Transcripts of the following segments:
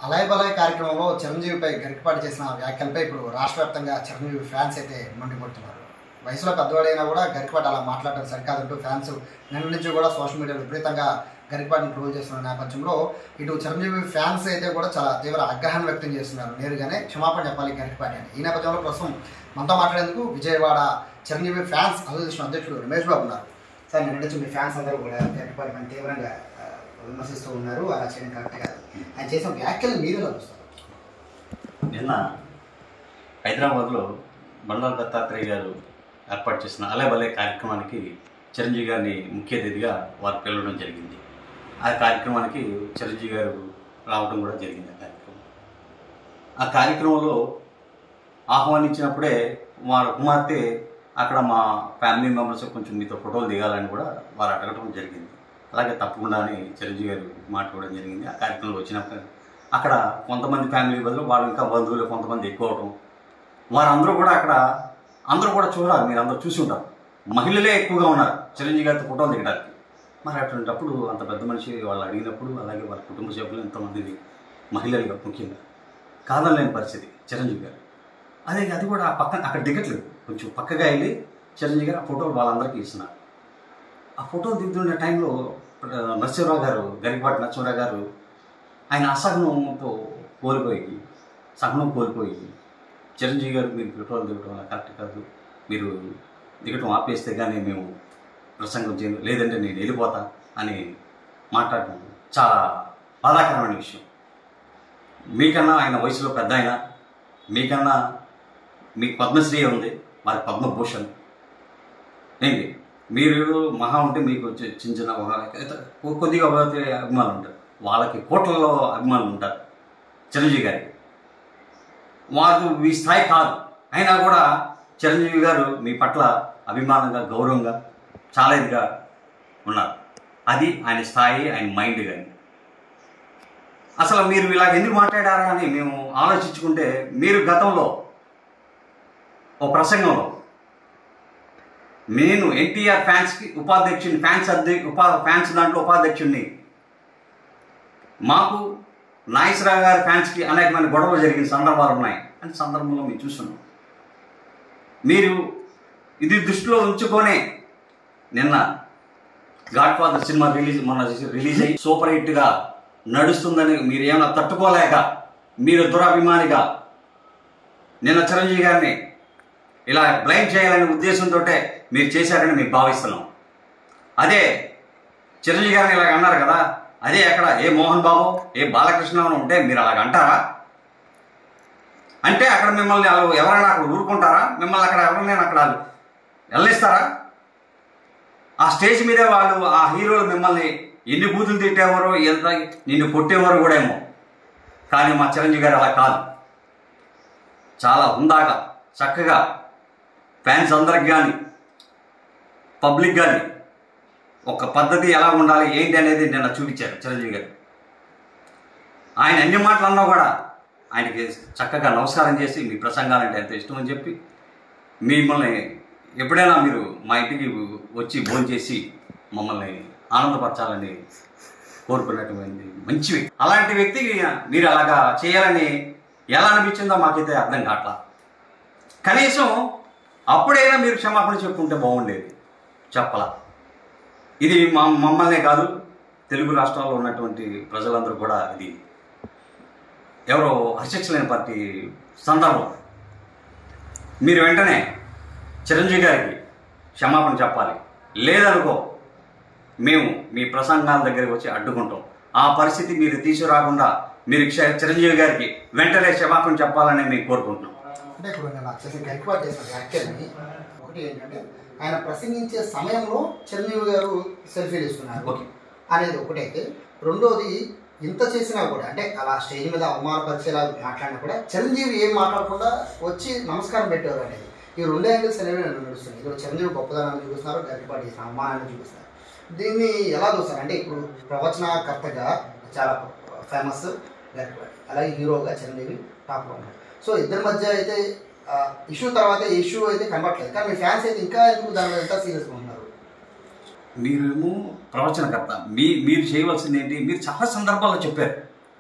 అలాయ్ బలాయ్ కార్యక్రమంలో చిరంజీవిపై గరికపాటి చేసిన వ్యాఖ్యలపై ఇప్పుడు రాష్ట్ర వ్యాప్తంగా చిరంజీవి ఫ్యాన్స్ అయితే మండిపడుతున్నారు వయసులో పెద్దవాడైనా కూడా గరికపాటి అలా మాట్లాడడం సరికాదంటూ ఫ్యాన్స్ నిన్న నుంచి కూడా సోషల్ మీడియాలో విపరీతంగా గరికపాటిని ట్రోల్ చేస్తున్న నేపథ్యంలో ఇటు చిరంజీవి ఫ్యాన్స్ అయితే కూడా చాలా తీవ్ర ఆగ్రహాన్ని వ్యక్తం చేస్తున్నారు నేరుగానే క్షమాపణ చెప్పాలి గరికపాటి అని ఈ నేపథ్యంలో ప్రస్తుతం మనతో మాట్లాడేందుకు విజయవాడ చిరంజీవి ఫ్యాన్స్ అసోసియేషన్ అధ్యక్షుడు రమేష్ బాబు ఉన్నారు సార్ నిన్న నుంచి మీ ఫ్యాన్స్ అందరూ కూడా గరికపాటి మన తీవ్రంగా ఆ, విమర్శిస్తూ ఉన్నారు అలా చేయడం కరెక్ట్ కాదు ఆయన చేసిన వ్యాఖ్యలు మీరు ఎలా చూస్తారు నిన్న హైదరాబాద్లో బండారు దత్తాత్రేయ గారు ఏర్పాటు చేసిన అలే బలే కార్యక్రమానికి చిరంజీవి గారిని ముఖ్య అతిథిగా వారు పిలవడం జరిగింది ఆ కార్యక్రమానికి చిరంజీవి గారు రావడం కూడా జరిగింది ఆ కార్యక్రమం ఆ కార్యక్రమంలో ఆహ్వానించినప్పుడే వారి కుమార్తె అక్కడ మా ఫ్యామిలీ మెంబర్స్ కొంచెం మీతో ఫోటోలు దిగాలని కూడా వారు అడగడం జరిగింది అలాగే తప్పకుండా అని చిరంజీవి గారు మాట్లాడడం జరిగింది ఆ కార్యక్రమంలో వచ్చినప్పుడు అక్కడ కొంతమంది ఫ్యామిలీ బదులు వాళ్ళు ఇంకా బంధువులు కొంతమంది ఎక్కువ అవటం వారందరూ కూడా అక్కడ అందరూ కూడా చూడాలి మీరు అందరూ చూసి ఉంటారు మహిళలే ఎక్కువగా ఉన్నారు చిరంజీవి గారితో ఫోటోలు దిగడానికి మరి అటువంటిప్పుడు అంత పెద్ద మనిషి వాళ్ళు అడిగినప్పుడు అలాగే వాళ్ళ కుటుంబ సభ్యులు ఎంతమంది మహిళలుగా ముఖ్యంగా కాదనలేని పరిస్థితి చిరంజీవి గారు అదే అది కూడా ఆ పక్కన అక్కడ దిగట్లేదు కొంచెం పక్కగా వెళ్ళి చిరంజీవి గారు ఆ ఫోటోలు వాళ్ళందరికీ ఇస్తున్నారు ఆ ఫోటోలు దిగుతున్న టైంలో ఆ, నరసింహరావు గారు గరికపాటి నరసింహరావు గారు ఆయన అసహనంతో కోల్పోయి సహనం కోల్పోయి చిరంజీవి గారు మీరు ఫోటోలు దిగటం అలా కరెక్ట్ కాదు మీరు దిగటం ఆపేస్తే కానీ మేము ప్రసంగం చేయను లేదంటే నేను వెళ్ళిపోతా అని మాట్లాడటం చాలా బాధాకరమైన విషయం మీకన్నా ఆయన వయసులో పెద్ద ఆయన మీకన్నా మీకు పద్మశ్రీ ఉంది మరి పద్మభూషణ్ ఏంటి మీరు మహా ఉంటే మీకు చి- చిన్న చిన్న ఒక కొ- కొద్దిగా పోతే అభిమానులు ఉంటారు వాళ్ళకి కోట్లలో అభిమానులు ఉంటారు చిరంజీవి గారికి వారు మీ స్థాయి కాదు అయినా కూడా చిరంజీవి గారు మీ పట్ల అభిమానంగా గౌరవంగా చాలా ఇదిగా ఉన్నారు అది ఆయన స్థాయి ఆయన మైండ్ కానీ అసలు మీరు ఇలా ఎందుకు మాట్లాడారా అని మేము ఆలోచించుకుంటే మీరు గతంలో ఓ ప్రసంగంలో నేను ఎన్టీఆర్ ఫ్యాన్స్కి ఉపాధ్యక్షుని ఫ్యాన్స్ అధ్య ఉపా ఫ్యాన్స్ దాంట్లో ఉపాధ్యక్షుడిని మాకు నాగేశ్వరరావు గారి ఫ్యాన్స్కి అనేకమైన గొడవలు జరిగిన సందర్భాలు ఉన్నాయి అని సందర్భంలో మేము చూస్తున్నాం మీరు ఇది దృష్టిలో ఉంచుకొనే నిన్న గాడ్ ఫాదర్ సినిమా రిలీజ్ మొన్న రిలీజ్ అయ్యి సూపర్ హిట్గా నడుస్తుందని మీరు ఏమైనా తట్టుకోలేక మీరు దురాభిమానిగా నిన్న చిరంజీవి గారిని ఇలా బ్లైమ్ చేయాలనే ఉద్దేశంతో మీరు చేశారని మేము భావిస్తున్నాం అదే చిరంజీవి గారిని ఇలాగ అన్నారు కదా అదే ఎక్కడ ఏ మోహన్ బాబు ఏ బాలకృష్ణ ఉంటే మీరు అలాగ అంటారా అంటే అక్కడ మిమ్మల్ని వాళ్ళు ఎవరైనా అక్కడ ఊరుకుంటారా మిమ్మల్ని అక్కడ ఎవరైనా అక్కడ వాళ్ళు వెళ్ళిస్తారా ఆ స్టేజ్ మీదే వాళ్ళు ఆ హీరోలు మిమ్మల్ని ఎన్ని బూతులు తిట్టేవారో ఎంత నిన్ను కొట్టేవారు కూడా ఏమో కానీ మా చిరంజీవి గారు అలా కాదు చాలా హుందాగా చక్కగా ఫ్యాన్స్ అందరికి కానీ పబ్లిక్ కానీ ఒక పద్ధతి ఎలా ఉండాలి ఏంటి అనేది నిన్న చూపించారు చిరంజీవి గారు ఆయన అన్ని మాటలు అన్నా కూడా ఆయనకి చక్కగా నమస్కారం చేసి మీ ప్రసంగాలంటే ఎంత ఇష్టం అని చెప్పి మిమ్మల్ని ఎప్పుడైనా మీరు మా ఇంటికి వచ్చి భోజనం చేసి మమ్మల్ని ఆనందపరచాలని కోరుకున్నటువంటి మంచి వ్యక్తి అలాంటి వ్యక్తికి మీరు అలాగా చేయాలని ఎలా అనిపించిందో మాకైతే అర్థం కావట్లా కనీసం అప్పుడైనా మీరు క్షమాపణ చెప్పుకుంటే బాగుండేది చెప్పలా ఇది మా మమ్మల్నే కాదు తెలుగు రాష్ట్రాల్లో ఉన్నటువంటి ప్రజలందరూ కూడా ఇది ఎవరో హర్షించలేని పార్టీ సందర్భం మీరు వెంటనే చిరంజీవి గారికి క్షమాపణ చెప్పాలి లేదనుకో మేము మీ ప్రసంగాల దగ్గరికి వచ్చి అడ్డుకుంటాం ఆ పరిస్థితి మీరు తీసుకురాకుండా మీరు క్ష- చిరంజీవి గారికి వెంటనే క్షమాపణ చెప్పాలని మేము కోరుకుంటున్నాం అంటే ఇప్పుడు నేను వచ్చేసి గరికపాటి చేసిన వ్యాఖ్యలని ఒకటి ఏంటంటే ఆయన ప్రసంగించే సమయంలో చిరంజీవి గారు సెల్ఫీలు ఇస్తున్నారు ఓకే. అనేది ఒకటైతే రెండోది ఇంత చేసినా కూడా అంటే అలా స్టేజ్ మీద అవమానపరిచేలా మాట్లాడినా కూడా చిరంజీవి ఏం మాట్లాడకుండా వచ్చి నమస్కారం పెట్టేవారు అనేది ఈ రెండు యాంగిల్స్ అనేవి నన్ను నడుస్తుంది ఇది చిరంజీవి గొప్పదనాన్ని చూపిస్తున్నారు గరికపాటి చేసిన అవమానాన్ని చూపిస్తున్నారు దీన్ని ఎలా చూస్తారు అంటే ఇప్పుడు ప్రవచనకర్తగా చాలా ఫేమస్ గరికపాటి అలాగే హీరోగా చిరంజీవి టాప్లో ఉన్నారు సో ఇద్దరి మధ్య అయితే ఇష్యూ తర్వాత ఇష్యూ అయితే కనబడట్లేదు కానీ మీ ఫ్యాన్స్ అయితే ఇంకా ఎందుకు దాని మీద ఎంత సీరియస్గా ఉన్నారు మీరేమో ప్రవచనకర్త మీ మీరు చేయవలసింది ఏంటి మీరు చాలా సందర్భాల్లో చెప్పారు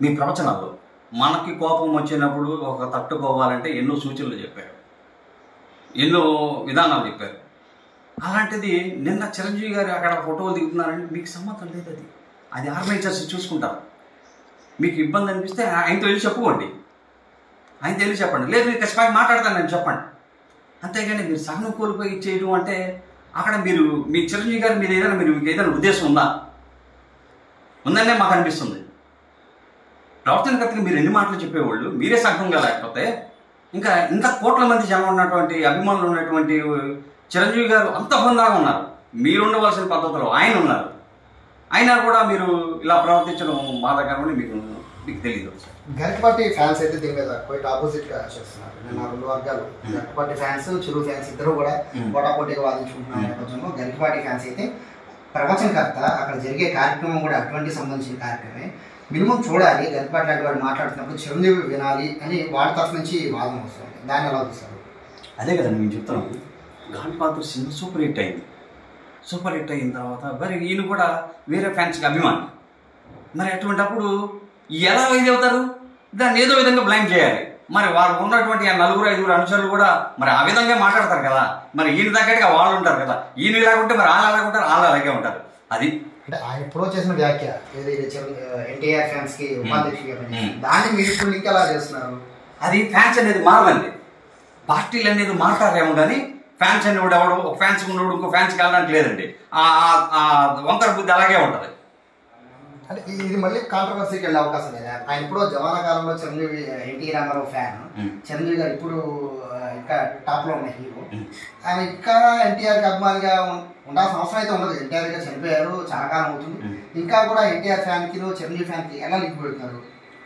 మీ ప్రవచనాల్లో మనకి కోపం వచ్చినప్పుడు ఒక తట్టుకోవాలంటే ఎన్నో సూచనలు చెప్పారు ఎన్నో విధానాలు చెప్పారు అలాంటిది నిన్న చిరంజీవి గారు అక్కడ ఫోటోలు దిగుతున్నారంటే మీకు సంబంధం లేదు అది అది ఆర్గనైజర్స్ చూసుకుంటారు మీకు ఇబ్బంది అనిపిస్తే ఆయనతో వెళ్ళి చెప్పుకోండి ఆయన తెలిసి చెప్పండి లేదు మీరు ఖచ్చితంగా మాట్లాడతాను నేను చెప్పండి అంతేగాని మీరు సహనం కోల్పోయి చేయడం అంటే అక్కడ మీరు మీ చిరంజీవి గారు మీరు ఏదైనా మీరు మీకు ఏదైనా ఉద్దేశం ఉందా ఉందనే మాకు అనిపిస్తుంది ప్రవర్తనకర్తకి మీరు ఎన్ని మాటలు చెప్పేవాళ్ళు మీరే సగంగా లేకపోతే ఇంకా ఇంత కోట్ల మంది జనం ఉన్నటువంటి అభిమానులు ఉన్నటువంటి చిరంజీవి గారు అంత హుందాగా ఉన్నారు మీరు ఉండవలసిన పద్ధతిలో ఆయన ఉన్నారు అయినా కూడా మీరు ఇలా ప్రవర్తించడం బాధాకరమని మీకు మీకు తెలియదు గరికపాటి ఫ్యాన్స్ అయితే దీని మీద క్వైట్ ఆపోజిట్ గా చేస్తున్నారు నిన్న రెండు వర్గాలు గరికపాటి ఫ్యాన్స్ చిరు ఫ్యాన్స్ ఇద్దరు కూడా Hmm. పోటాపోటీగా వాదించుకుంటున్న నేపథ్యంలో గరికపాటి ఫ్యాన్స్ అయితే ప్రవచనకర్త అక్కడ జరిగే కార్యక్రమం కూడా అటువంటి సంబంధించిన కార్యక్రమే మినిమం చూడాలి గరికపాటి లాంటి వాడు మాట్లాడుతున్నప్పుడు చిరంజీవి వినాలి అని వాళ్ళ తరఫు నుంచి వాదన వస్తుంది దాన్ని ఎలా చూస్తారు అదే కదండి మేము చెప్తున్నాం god father cinema super hit అయింది సూపర్ హిట్ అయిన తర్వాత మరి ఈయన కూడా వేరే ఫ్యాన్స్కి అభిమాని మరి అటువంటప్పుడు ఎలా ఇది అవుతారు దాన్ని ఏదో విధంగా బ్లైమ్ చేయాలి మరి వాళ్ళు ఉన్నటువంటి ఆ నలుగురు ఐదుగురు అనుచరులు కూడా మరి ఆ విధంగా మాట్లాడతారు కదా మరి ఈయన తగ్గట్టుగా వాళ్ళు ఉంటారు కదా ఈయన ఇలాగుంటే మరి వాళ్ళు అలాగే ఉంటారు వాళ్ళు అలాగే ఉంటారు అది అంటే ఆయన ఎప్పుడో చేసిన వ్యాఖ్య ఏదైతే ఎన్టీఆర్ ఫ్యాన్స్ కి ఉపాధ్యక్షుడిగా పనిచేసింది. దాన్ని మీరు ఇప్పుడు లింక్ ఎలా చేస్తున్నారు అది ఫ్యాన్స్ అనేది మారదండి పార్టీలు అనేది మారతారేమో కానీ ఫ్యాన్స్ అనేవాడు ఎవడు ఒక ఫ్యాన్స్ ఉన్నవాడు ఇంకో ఫ్యాన్స్ వెళ్ళడానికి లేదండి ఆ ఆ- ఆ వంకర బుద్ధి అలాగే ఉంటుంది అంటే ఇది మళ్ళీ కాంట్రవర్సీకి వెళ్ళే అవకాశం లేదు ఆయన ఇప్పుడు జవానా కాలంలో Chiranjeevi NT Ramarao fan Hmm. Chiranjeevi garu ఇప్పుడు ఆ, ఇంకా టాప్ లో ఉన్న హీరో Hmm. ఆయన ఇంకా ఎన్టీఆర్ కి అభిమానిగా ఉం- ఉండాల్సిన అవసరం అయితే ఉండదు ఎన్టీఆర్ గారు చనిపోయారు చాలా కాలం అవుతుంది Hmm. ఇంకా కూడా ఎన్టీఆర్ ఫ్యాన్ కి చిరంజీవి ఫ్యాన్ కి ఎలా లింక్ పెడుతున్నారు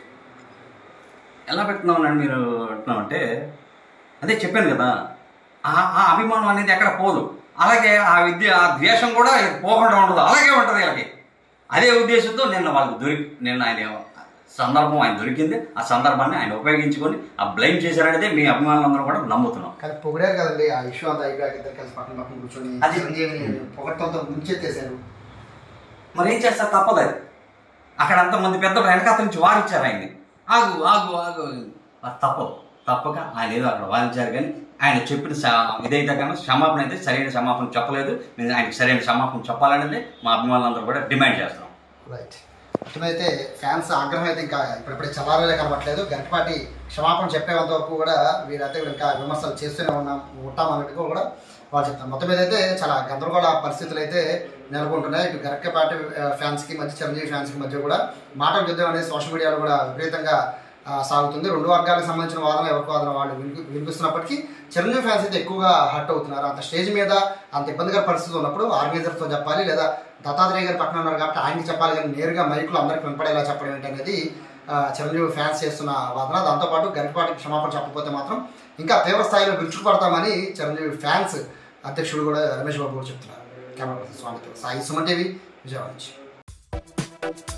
ఎలా పెడుతున్నామని మీరు అంటున్నామంటే అదే చెప్పాను కదా ఆ ఆ అభిమానం అనేది ఎక్కడ పోదు అలాగే ఆ విద్య ఆ ద్వేషం కూడా పోకుండా ఉండదు అలాగే ఉంటుంది వీళ్ళకి అదే ఉద్దేశంతో నిన్న వాళ్ళకి దొరికి నిన్న ఆయన సందర్భం ఆయన దొరికింది ఆ సందర్భాన్ని ఆయన ఉపయోగించుకొని ఆ బ్లైమ్ చేశారనేది మీ అభిమానులందరూ కూడా నమ్ముతున్నాం కానీ పొగిడారు కదండి ఆ ఇష్యూ అంతా అయిపోయాక ఇద్దరు కలిసి పక్కన పక్కన కూర్చొని అది- చిరంజీవిని పొగట్టంతో ముంచెత్తేశారు మరి ఏం చేస్తారు తప్పదు అది అక్కడ అంతమంది పెద్దలు వెనకాత నుంచి వారిచ్చారు ఆయన్ని ఆగు ఆగు ఆగు అది తప్పదు తప్పక ఆయన ఏదో అక్కడ వాదించారు కానీ ఆయన చెప్పిన స- ఇదైతే కానీ క్షమాపణ అయితే సరైన క్షమాపణ చెప్పలేదు నేను ఆయనకి సరైన క్షమాపణ చెప్పాలనేది మా అభిమానులందరూ కూడా డిమాండ్ చేస్తున్నాం రైట్ అయితే ఫ్యాన్స్ ఆగ్రహం అయితే ఇంకా ఇప్పుడిప్పుడే చల్లారలే కనబట్లేదు గంటపాటి క్షమాపణ చెప్పేంత వరకు కూడా వీరైతే కూడా ఇంకా విమర్శలు చేస్తూనే ఉన్నాం ఉంటాం అన్నట్టుగా కూడా వాళ్ళు చెప్తారు మొత్తం మీద అయితే చాలా గందరగోళ పరిస్థితులు అయితే నెలకొంటున్నాయి ఇటు గరక్కపాటి ఫ్యాన్స్ కి మధ్య చిరంజీవి ఫ్యాన్స్ కి మధ్య కూడా మాటల యుద్ధం అనేది సోషల్ మీడియాలో కూడా విపరీతంగా ఆ, సాగుతుంది రెండు వర్గాలకు సంబంధించిన వాదన ఎవరికి వాదన వాళ్ళు వినిపి వినిపిస్తున్నప్పటికీ చిరంజీవి ఫ్యాన్స్ అయితే ఎక్కువగా హర్ట్ అవుతున్నారు అంత స్టేజ్ మీద అంత ఇబ్బందికర పరిస్థితి ఉన్నప్పుడు ఆర్గనైజర్తో చెప్పాలి లేదా దత్తాత్రేయ గారు పక్కన ఉన్నారు కాబట్టి ఆయనకి చెప్పాలి కానీ నేరుగా మైకులు అందరికి వినపడేలా చెప్పడం ఏంటి అనేది ఆ, చిరంజీవి ఫ్యాన్స్ చేస్తున్న వాదన దాంతోపాటు గరికపాటికి క్షమాపణ చెప్పకపోతే మాత్రం ఇంకా తీవ్ర స్థాయిలో విరుచుకుపడతామని చిరంజీవి ఫ్యాన్స్ అధ్యక్షుడు కూడా రమేష్ బాబు కూడా చెప్తున్నారు కెమెరా పర్సన్ స్వామితో సాయి సుమన్ టీవీ విజయవాడ నుంచి